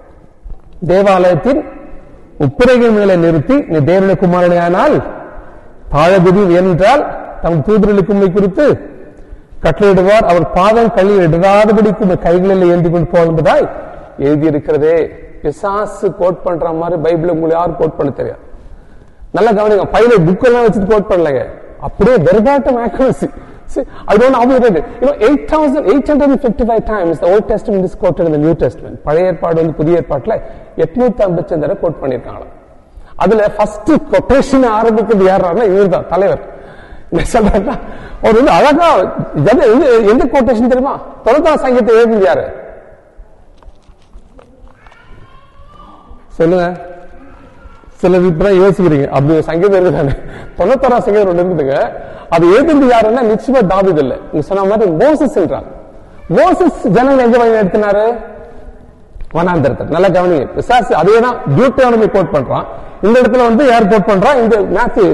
தேவாலயத்தின் உப்புரைகள் மேலே நிறுத்தி நீ தேவனுடைய குமாரனையானால் தாழகுதி என்றால் தம் தூதர்களுக்கு உண்மை குறித்து கட்டளையிடுவார் அவர் பாதம் கழிவு இடாதபடிக்கு உங்கள் கைகளில் ஏந்தி கொண்டு போகும்பதாய் எழுதியிருக்கிறதே பிசாசு கோட் பண்ற மாதிரி பைபிள் உங்களுக்கு யாரும் கோட் பண்ண தெரியாது நல்லா கவனிங்க பையில புக் எல்லாம் வச்சுட்டு கோட் பண்ணலைங்க அப்படியே வெர்பாட்டம் accuracy See, I don't know how we read it. You know, 8,855 times the Old Testament is quoted in the New Testament. பழைய ஏற்பாடு வந்து புதிய ஏற்பாட்டுல எட்நூத்தி ஐம்பத்தி தடவை கோட் பண்ணியிருக்காங்க அதுல ஃபர்ஸ்ட் கொட்டேஷன் ஆரம்பிக்கிறது யாருன்னா இவர் தான் தலைவர் என்ன சொல்றாருன்னா அவர் வந்து அழகா எது- எந்த எந்த கோட்டேஷன் தெரியுமா தொலைத்தா சங்கீதத்தை எழுதியது யாரு சொல்லுங்க சில இப்பதான் யோசிக்கிறீங்க அப்படி ஒரு சங்கீதம் இருக்குதானே தொண்ணூத்தாறாம் சங்கீதம் ஒன்று இருக்குதுங்க அது எழுதுறது யாருன்னா நிச்சயமா தாவிது இல்ல நீங்க சொன்ன மாதிரி மோசஸ் என்றார் மோசஸ் ஜனங்கள் எங்க வழி நடத்தினாரு வனாந்தரத்தில் நல்லா கவனிங்க பிசாசு அதே தான் டியூட்டானமி கோட் பண்றான் இந்த இடத்துல வந்து யார் கோட் பண்றான் இந்த மேத்யூ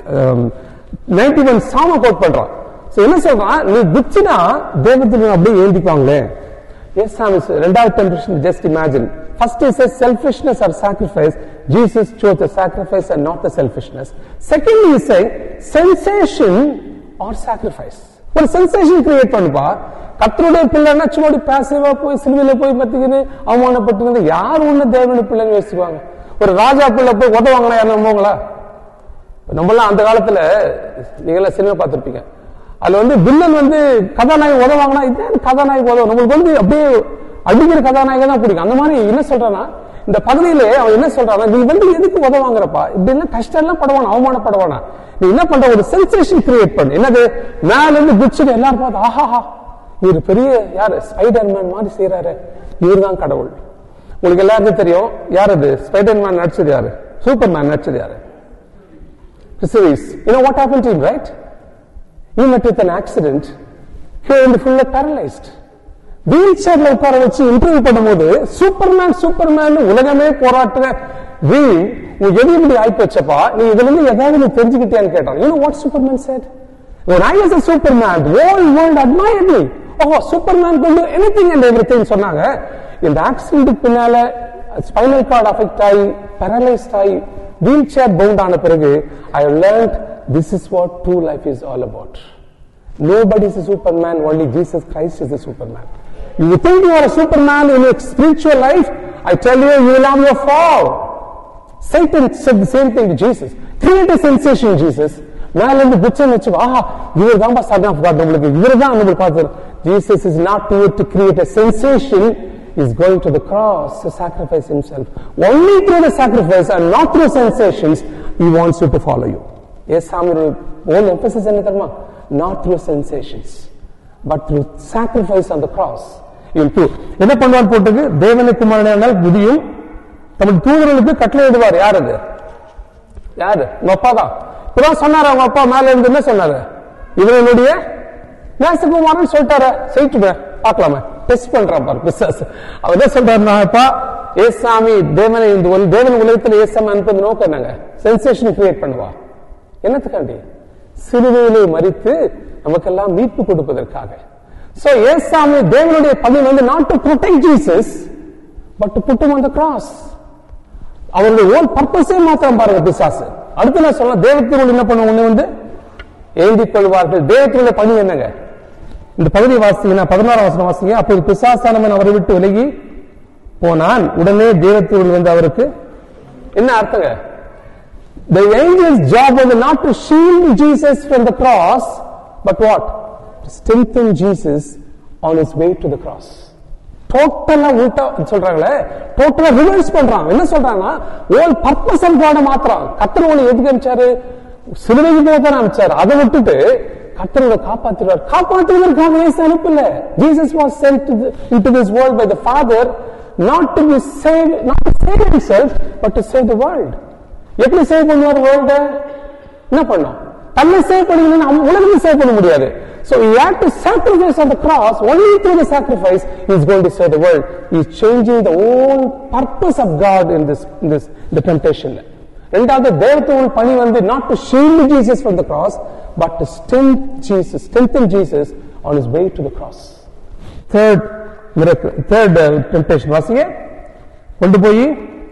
நைன்டி ஒன் சாம கோட் பண்றான் So என்ன சொல்றான் நீ குச்சினா தேவத்தில் அப்படியே ஏந்திக்குவாங்களே எஸ் சாமி ரெண்டாவது temptation just imagine first is selfishness or sacrifice Jesus chose the sacrifice and not the selfishness second is a sensation or sacrifice ஒரு சென்சேஷன் கிரியேட் பண்ணுப்பா கத்தருடைய பிள்ளைன்னா சும்மா பேசிவா போய் சிலுவையில போய் பத்திக்கின்னு அவமானப்பட்டு யார் ஒண்ணு தேவனுடைய பிள்ளைன்னு யோசிக்குவாங்க ஒரு ராஜா பிள்ளை போய் உதவாங்கன்னா யாரும் நம்புவாங்களா நம்மளாம் அந்த காலத்துல நீங்களாம் சினிமா பார்த்திருப்பீங்க அதுல வந்து வில்லன் வந்து கதாநாயகன் உதவாங்கன்னா இது கதாநாயகன் உதவும் நம்மளுக்கு வந்து அப்படியே அடிக்கிற கதாநாயகன் தான் பிடிக்கும் அந்த மாதிரி என்ன சொல்றான்னா இந்த பகுதியிலே அவன் என்ன சொல்றான்னா நீ வந்து எதுக்கு உதவாங்கிறப்பா இப்படி எல்லாம் கஷ்டம் எல்லாம் படுவானா அவமானப்படுவானா நீ என்ன பண்ற ஒரு சென்சேஷன் கிரியேட் பண்ணு என்னது மேல இருந்து குச்சிட்டு எல்லாரும் பார்த்து ஆஹாஹா இவர் பெரிய யாரு ஸ்பைடர் மேன் மாதிரி செய்யறாரு இவர் தான் கடவுள் உங்களுக்கு எல்லாருக்கும் தெரியும் யார் அது ஸ்பைடர் மேன் நடிச்சது யாரு சூப்பர் மேன் நடிச்சது யாரு series. You know what happened to him, right? He met with an accident. He was full paralyzed. Wheel சேர்ல உட்கார வச்சு இன்டர்வியூ பண்ணும்போது சூப்பர்மேன் சூப்பர்மேன் உலகமே போராட்டுற வீல் உனக்கு எது இப்படி ஆயிப்போச்சப்பா வச்சப்பா நீ இதுல இருந்து ஏதாவது நீ தெரிஞ்சுக்கிட்டியான்னு கேட்டான் you know what Superman said when i was a superman the whole world admired me oh superman could do anything and everything சொன்னாங்க இந்த ஆக்சிடென்ட் பின்னால ஸ்பைனல் கார்டு அஃபெக்ட் ஆகி பேரலைஸ்ட் ஆகி வீல் சேர் பவுண்ட் ஆன பிறகு I learnt this is what true life is all about Nobody is a superman, only Jesus Christ is a superman. You think you are a superman in your spiritual life, I tell you, you will have your fall. Satan said the same thing to Jesus. Create a sensation, Jesus. மேல இருந்து புச்சன் வச்சு ஆஹா இவர் தான் Sun of God நம்மளுக்கு இவர் தான் நம்மளுக்கு பார்த்து Jesus is not here to create a sensation is going to the cross to sacrifice himself only through the sacrifice and not through sensations he wants you to follow you yes சாமி own emphasis என்ன தெரியுமா not through sensations but through sacrifice on the cross you'll prove என்ன பண்ணுவார் போட்டுக்கு தேவனை குமாரனால் புதியும் தம்முடைய தூதர்களுக்கு கட்டளையிடுவார் யார் அது யாரு உங்க அப்பா தான் இப்பதான் சொன்னாரு அவங்க அப்பா மேல இருந்து என்ன சொன்னாரு இவன் என்னுடைய நேசகுமாரன் சொல்லிட்டாரு செய்யிட்டு பார்க்கலாமே டெஸ்ட் பண்றான் பாரு பிசாஸ் அவர் என்ன சொல்றாருன்னா அப்பா ஏசாமி தேவனை இந்த உல- தேவன் உலகத்தில் ஏசாமி அனுப்பது நோக்கம் என்னங்க சென்சேஷன் கிரியேட் பண்ணுவா என்னத்துக்காண்டி சிலுவையிலே மறித்து நமக்கெல்லாம் மீட்பு கொடுப்பதற்காக சோ ஏசாமி தேவனுடைய பணி வந்து not to protect Jesus but to put on the cross அவருடைய ஓன் பர்பஸே மாத்திரம் பாருங்க பிசாசு அடுத்து நான் சொல்ல தேவத்தினுள் என்ன பண்ண ஒண்ணு வந்து எழுதி கொள்வார்கள் தேவத்தினுடைய பணி என்னங்க இந்த பகுதி வாசிங்கன்னா பதினாறாம் வசனம் வாசிங்க அப்போது பிசாசானவன் அவரை விட்டு விலகி போனான் உடனே தேவத்தினுள் வந்து அவருக்கு என்ன அர்த்தங்க The angel's job was not to shield Jesus from the cross, but what? To strengthen Jesus on his way to the cross. டோட்டலா உல்டா சொல்றாங்களே டோட்டலா ரிவர்ஸ் பண்றான் என்ன சொல்றாங்கன்னா ஓல் பர்பஸ் ஆஃப் காட மாத்திரம் கத்தர் உன்னை எதுக்கு அனுப்பிச்சாரு சிலுவைக்கு போக தான் அனுப்பிச்சாரு அதை விட்டுட்டு கத்தரோட காப்பாத்திடுவார் காப்பாற்றுவதற்காக இயேசு அனுப்பல Jesus was sent into this world by the father not to be save not to save himself but to save the world எப்படி சேவ் பண்ணுவார் வேர்ல்ட என்ன பண்ணும் தன்னை சேவ் பண்ணீங்கன்னா உலகத்தை சேவ் பண்ண முடியாது so he had to sacrifice on the cross only through the sacrifice he is going to save the world he is changing the whole purpose of god in this in this the temptation ரெண்டாவது தேவத்துவ பணி வந்து not to shield jesus from the cross but to strengthen jesus strengthen jesus on his way to the cross third miracle third uh, temptation வாசிங்க கொண்டு போய்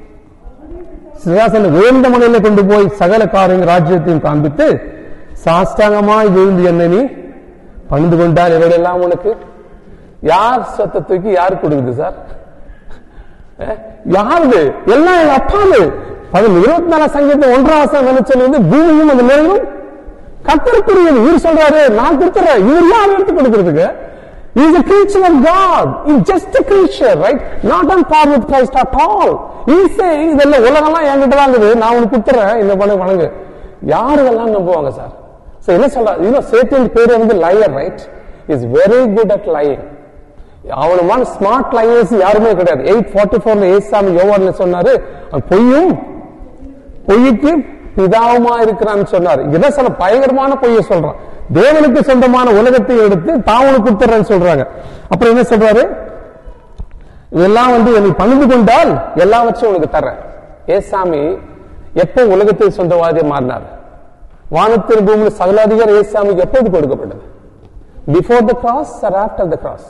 சிங்காசன உயர்ந்த மலையில கொண்டு போய் சகல காரியங்கள் ராஜ்யத்தையும் காண்பித்து சாஷ்டாங்கமாய் விழுந்து என்ன நீ பணிந்து கொண்டால் இவையெல்லாம் உனக்கு யார் சொத்தை தூக்கி யார் கொடுக்குது சார் அஹ், யாருது எல்லாம் எங்க அப்பாவு பதில் இருபத்தி நாலாம் சங்கீதம் ஒன்றாம் வசனம் என்ன சொல்லுது பூமியும் அந்த நிலையும் கத்தருக்குரியது இவர் சொல்றாரு நான் கொடுத்துறேன் இவர் யார் எடுத்து கொடுக்கறதுக்கு He is a creature of God. He is just a creature, right? Not on par with Christ at all. He is saying, இதெல்லாம் உலகம்லாம் என்கிட்ட தான் இருக்குது நான் உனக்கு கொடுத்துறேன் இந்த பண்ண வணங்கு யார் இதெல்லாம் நம்புவாங்க சார் சோ என்ன சொல்ற இன்னும் சேத்தின் பேரு வந்து liar right is very good at lying அவனுமான ஸ்மார்ட் லையர்ஸ் யாருமே கிடையாது எயிட் ஃபார்ட்டி ஃபோர்ல ஏசாமி யோவான்ல சொன்னாரு அவன் பொய்யும் பொய்யுக்கு பிதாவுமா இருக்கிறான்னு சொன்னார் இங்க என்ன சொல்ல பயங்கரமான பொய்யை சொல்றான் தேவனுக்கு சொந்தமான உலகத்தை எடுத்து தாவனுக்கு கொடுத்துறேன்னு சொல்றாங்க அப்புறம் என்ன சொல்றாரு இதெல்லாம் வந்து என்னை பணிந்து கொண்டால் எல்லாவற்றையும் உனக்கு தர்றேன் ஏசாமி எப்போ உலகத்தில் சொந்தவாதியை மாறினார் வானத்தின் பூமியில் சகலாதிகார ஏசாமிக்கு எப்போது கொடுக்கப்பட்டது before the cross or after the cross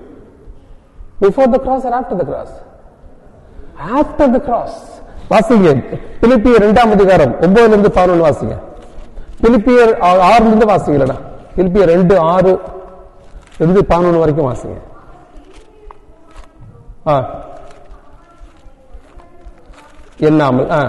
before the cross or after the cross after the cross வாசிங்க பிலிப்பியர் இரண்டாம் அதிகாரம் ஒன்பதுல இருந்து பதினொன்று வாசிங்க பிலிப்பியர் ஆ- ஆறுல இருந்து வாசிங்களா பிலிப்பியர் ரெண்டு ஆறு இருந்து பதினொன்று வரைக்கும் வாசிங்க ஆ எண்ணாமல் ஆ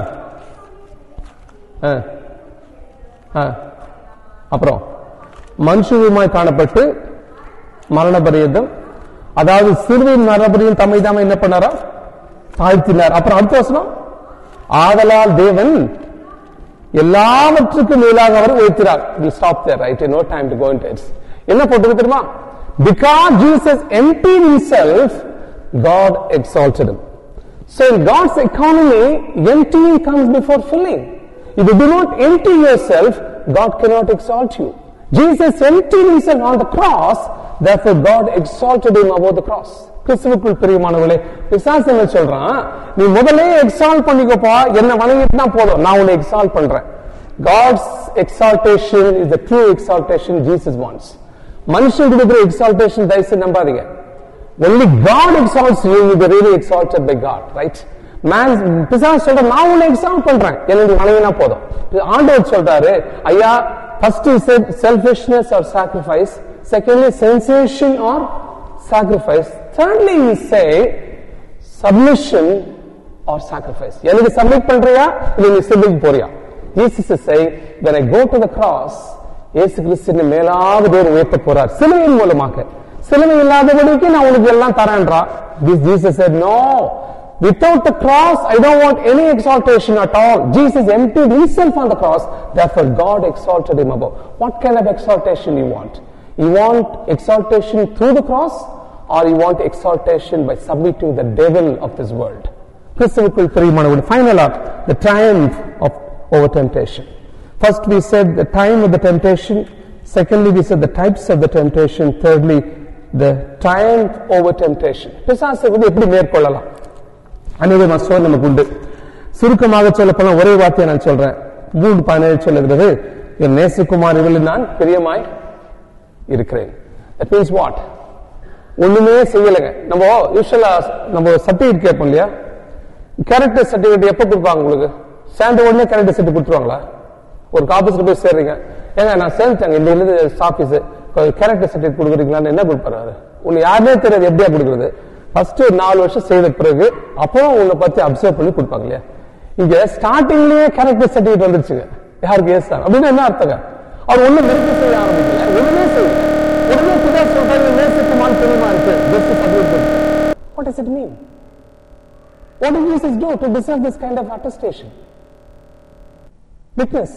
ஆ ஆ அப்புறம் மனுஷருமாய் காணப்பட்டு மரண பரியந்தம் அதாவது சிறுவையின் மரணபரியும் தம்மை தாம என்ன பண்ணாரா தாழ்த்தினார் அப்புறம் அடுத்த வசனம் ஆதலால் தேவன் எல்லாவற்றுக்கும் மேலாக அவர் உயர்த்தினார் will stop there right no time to go in டெட்ஸ் என்ன போட்டு தெரியுமா because Jesus emptied himself God exalted him so in God's economy emptying comes before filling if you do not empty yourself God cannot exalt you Jesus emptied himself on the cross therefore God exalted him above the cross கிறிஸ்துவுக்குள் பிரியமானவர்களே பிசாசு என்ன சொல்றான் நீ முதல்ல exalt பண்ணிக்கோப்பா என்ன வணங்கிட்டு தான் போதும் நான் உன்னை எக்ஸால்ட் பண்றேன் God's exaltation is the true exaltation Jesus wants மனுஷன் கொடுக்குற எக்ஸால்டேஷன் தயவுசெய்து நம்பாதீங்க only God exalts you you be really exalted by God right man பிசாசு சொல்ற நான் உன்னை எக்ஸால்ட் பண்றேன் எனக்கு வணங்கினா போதும் ஆண்டவர் சொல்றாரு ஐயா first said selfishness or sacrifice secondly sensation or sacrifice thirdly he say submission or sacrifice எனக்கு சப்மிட் பண்றியா இல்ல நீ சிலுவைக்கு போறியா Jesus is saying when I go to the cross இயேசு கிறிஸ்து மேலாவது பேர் உயர்த்த போறார் சிலுவையின் மூலமாக சிலுவை இல்லாதபடிக்கு நான் உனக்கு எல்லாம் தரேன்றா this Jesus said no without the cross I don't want any exaltation at all Jesus emptied himself on the cross therefore God exalted him above what kind of exaltation you want you want exaltation through the cross or you want exaltation by submitting the devil of this world கிறிஸ்துவுக்குள் பிரியமானவர்கள் ஃபைனலா the triumph of over temptation first we said the time of the temptation secondly we said the types of the temptation thirdly the triumph over temptation பிசாசை வந்து எப்படி மேற்கொள்ளலாம் அநேக மசோர் நமக்கு உண்டு சுருக்கமாக சொல்ல போனா ஒரே வார்த்தையை நான் சொல்றேன் மூணு பதினேழு சொல்லுகிறது என் நேசகுமாரிகளில் நான் பிரியமாய் இருக்கிறேன் that means what ஒண்ணுமே செய்யலைங்க நம்ம யூஸ்வலா நம்ம சர்டிபிகேட் கேட்போம் இல்லையா கேரக்டர் சர்டிபிகேட் எப்ப கொடுப்பாங்க உங்களுக்கு சேர்ந்த உடனே கேரக்டர் சர்டிபிகேட் கொடுத்துருவாங்களா ஒரு ஆபீஸ்ல போய் சேர்றீங்க ஏங்க நான் சேர்ந்துட்டேங்க இந்த இருந்து ஆபீஸ் கேரக்டர் சர்டிபிகேட் கொடுக்குறீங்களான்னு என்ன கொடுப்பாரு அவரு உன்னை யாருனே தெரியாது எப்படியா கொடுக்குறது ஃபர்ஸ்ட் ஒரு நாலு வருஷம் செய்த பிறகு அப்புறம் உன்னை பத்தி அப்சர்வ் பண்ணி கொடுப்பாங்க இல்லையா இங்க ஸ்டார்டிங்லயே கேரக்டர் சர்டிபிகேட் வந்துருச்சுங்க யாருக்கு ஏஸ் தான் அப்படின்னா என்ன அர்த்தங்க அவர் ஒண்ணும் நிறுத்தி செய்ய ஆரம்பிக்கல ஒண்ணுமே செய்யல உடனே பிதா சொல்றாங்க நேசத்துமான தெரியுமா இருக்கு just certificate what is it mean What did Jesus do to deserve this kind of attestation? Witness.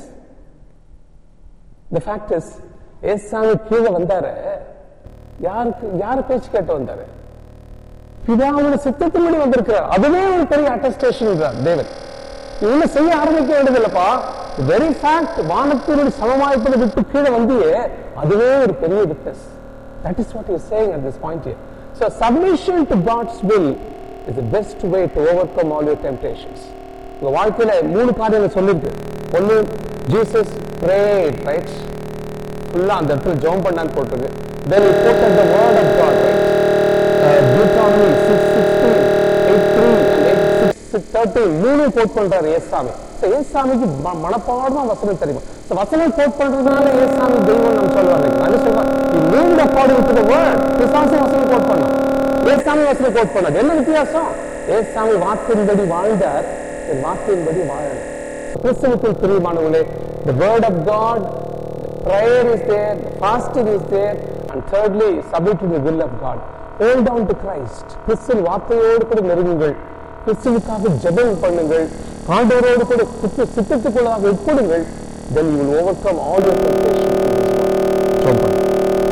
The fact is, ஏசாமி கீழே வந்தாரு யாருக்கு யாரு பேச்சு கேட்டு வந்தாரு பிதாவோட சித்தத்தின்படி வந்திருக்கிறார் அதுவே ஒரு பெரிய அட்டஸ்டேஷன் தேவன் இவங்க செய்ய ஆரம்பிக்க வேண்டியதில்லப்பா வெரி ஃபேக்ட் வானத்தினுடைய சமமாய்ப்பதை விட்டு கீழே வந்தியே அதுவே ஒரு பெரிய witness that is what you saying at this point here so submission to God's will is the best way to overcome all your temptations உங்க வாழ்க்கையில மூணு காரியங்கள் சொல்லிருக்கு ஒன்னு ஜீசஸ் பிரேட் ரைட் ஃபுல்லா அந்த இடத்துல ஜெபம் பண்ணான்னு போட்டிருக்கு தென் he quoted the word of God right uh, Deuteronomy 6:16 8:3 and 8:13 மூணு கோட் பண்றாரு ஏசாமி So, ஏசாமிக்கு ம- மனப்பாடமா வசனம் தெரியும் So, வசனம் கோட் பண்றதுனால ஏசாமி தெய்வம் நம்ம சொல்லுவாங்க நான் சொல்றேன் you moved according to the word பிசாசு வசனம் கோட் பண்ணான் ஏசாமி வசனம் கோட் பண்ணாது என்ன வித்தியாசம் ஏசாமி வார்த்தையின்படி வாழ்ந்தார் என் வார்த்தையின்படி வாழல கிறிஸ்துவுக்குள் பிரியமானவர்களே the word of God prayer is there, the fasting is there, and thirdly, submit to the will of God. Hold on to Christ. கிறிஸ்துவின் வார்த்தையோடு கூட நெருங்குங்கள் கிறிஸ்துவுக்காக ஜெபம் பண்ணுங்கள் ஆண்டவரோடு கூட சித்த சித்தத்துக்குள்ளாக உட்படுங்கள் then you will overcome all your temptations in this world. ஜெபம் பண்ணுங்க.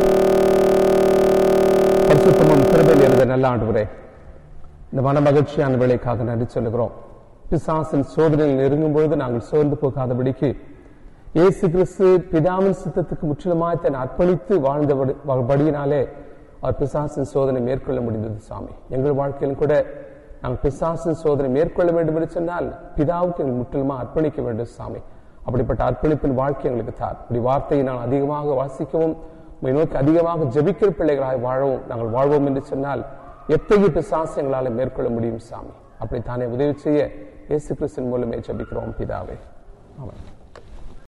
பரிசுத்தமும் கிருபையில் இருந்த நல்ல ஆண்டவரே இந்த மன மகிழ்ச்சியான வேலைக்காக நன்றி சொல்லுகிறோம் பிசாசின் சோதனையில் நெருங்கும் பொழுது நாங்கள் சோர்ந்து போகாதபடிக்கு இயேசு கிறிஸ்து பிதாவின் சித்தத்துக்கு முற்றிலுமாய் தன்னை அர்ப்பணித்து வாழ்ந்தபடியினாலே அவர் பிசாசின் சோதனை மேற்கொள்ள முடிந்தது சாமி எங்கள் வாழ்க்கையிலும் கூட நாங்கள் பிசாசின் சோதனை மேற்கொள்ள வேண்டும் என்று சொன்னால் பிதாவுக்கு எங்கள் முற்றிலுமா அர்ப்பணிக்க வேண்டும் சாமி அப்படிப்பட்ட அர்ப்பணிப்பின் வாழ்க்கை எங்களுக்கு தார் இப்படி வார்த்தையை நான் அதிகமாக வாசிக்கவும் உம்மை நோக்கி அதிகமாக ஜெபிக்கிற பிள்ளைகளாய் வாழவும் நாங்கள் வாழ்வோம் என்று சொன்னால் எத்தகைய பிசாசு எங்களால் மேற்கொள்ள முடியும் சாமி அப்படித்தானே உதவி செய்ய இயேசு கிறிஸ்தின் மூலமே ஜெபிக்கிறோம் பிதாவே ஆமென்